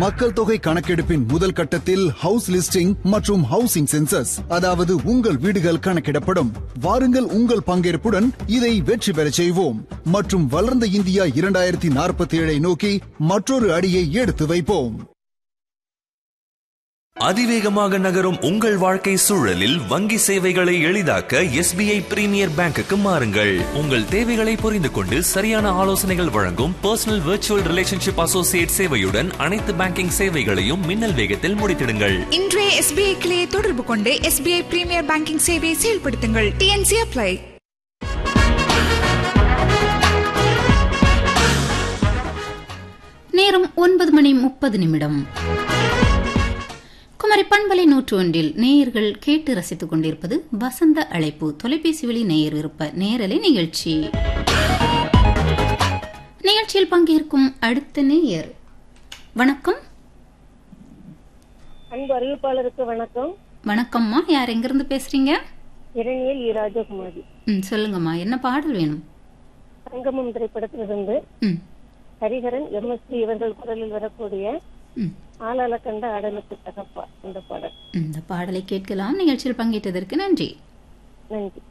மக்கள் தொகை கணக்கெடுப்பின் முதல் கட்டத்தில் ஹவுஸ் லிஸ்டிங் மற்றும் ஹவுசிங் சென்சஸ் அதாவது உங்கள் வீடுகள் கணக்கிடப்படும் வாருங்கள் உங்கள் பங்கேற்புடன் இதை வெற்றி பெறச் செய்வோம் மற்றும் வளர்ந்த இந்தியா இரண்டாயிரத்தி நாற்பத்தி ஏழை நோக்கி மற்றொரு அடியை எடுத்து வைப்போம் அதிவேகமாக நகரும் உங்கள் வாழ்க்கை சூழலில் வங்கி சேவைகளை எளிதாக்க எஸ்பிஐ பிரீமியர் பேங்குக்கு மாறுங்கள் உங்கள் தேவைகளை புரிந்து கொண்டு சரியான ஆலோசனைகள் வழங்கும் பர்சனல் விர்ச்சுவல் ரிலேஷன்ஷிப் அசோசியேட் சேவையுடன் அனைத்து பேங்கிங் சேவைகளையும் மின்னல் வேகத்தில் முடித்திடுங்கள் இன்றைய எஸ்பிஐ கிளையை தொடர்பு கொண்டு எஸ்பிஐ பிரீமியர் பேங்கிங் சேவையை செயல்படுத்துங்கள் டிஎன்சி அப்ளை நேரம் ஒன்பது மணி முப்பது நிமிடம் குமரி பண்பலை நூற்று ஒன்றில் நேயர்கள் கேட்டு ரசித்துக் கொண்டிருப்பது வசந்த அழைப்பு தொலைபேசி வழி நேயர் விருப்ப நேரலை நிகழ்ச்சி நிகழ்ச்சியில் பங்கேற்கும் அடுத்த நேயர் வணக்கம் அன்பு அறிவிப்பாளருக்கு வணக்கம் வணக்கம்மா யார் எங்கிருந்து பேசுறீங்க இரணியல் இ ராஜகுமாரி ம் சொல்லுங்கம்மா என்ன பாடல் வேணும் சங்கமம் திரைப்படத்திலிருந்து ம் ஹரிஹரன் எம்எஸ்பி இவர்கள் குரலில் வரக்கூடிய ம் ஆளால கண்ட அடலுக்கு தகப்பா இந்த பாடல் இந்த பாடலை கேட்கலாம் நிகழ்ச்சியில் பங்கேற்றதற்கு நன்றி நன்றி